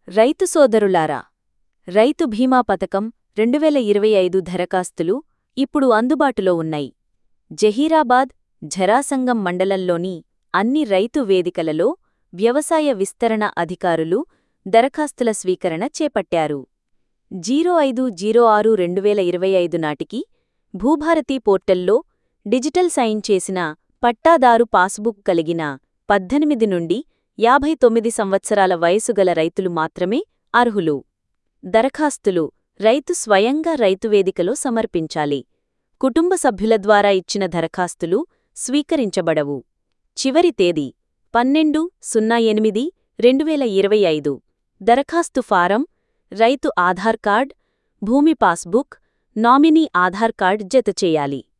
రైతు సోదరులారా రైతు బీమా పథకం రెండువేల ఇరవై ఐదు దరఖాస్తులు ఇప్పుడు అందుబాటులో ఉన్నాయి జహీరాబాద్ ఝరాసంగం మండలంలోని అన్ని రైతు వేదికలలో వ్యవసాయ విస్తరణ అధికారులు దరఖాస్తుల స్వీకరణ చేపట్టారు జీరో ఐదు జీరో ఆరు రెండువేల ఇరవై ఐదు నాటికి భూభారతి పోర్టల్లో డిజిటల్ సైన్ చేసిన పట్టాదారు పాస్బుక్ కలిగిన పద్దెనిమిది నుండి యాభై తొమ్మిది సంవత్సరాల వయసుగల రైతులు మాత్రమే అర్హులు దరఖాస్తులు రైతు స్వయంగా రైతువేదికలో సమర్పించాలి కుటుంబ సభ్యుల ద్వారా ఇచ్చిన దరఖాస్తులు స్వీకరించబడవు చివరి తేదీ పన్నెండు సున్నా ఎనిమిది రెండువేల ఇరవై ఐదు దరఖాస్తు ఫారం రైతు ఆధార్ కార్డ్ భూమి పాస్బుక్ నామినీ ఆధార్ కార్డ్ జతచేయాలి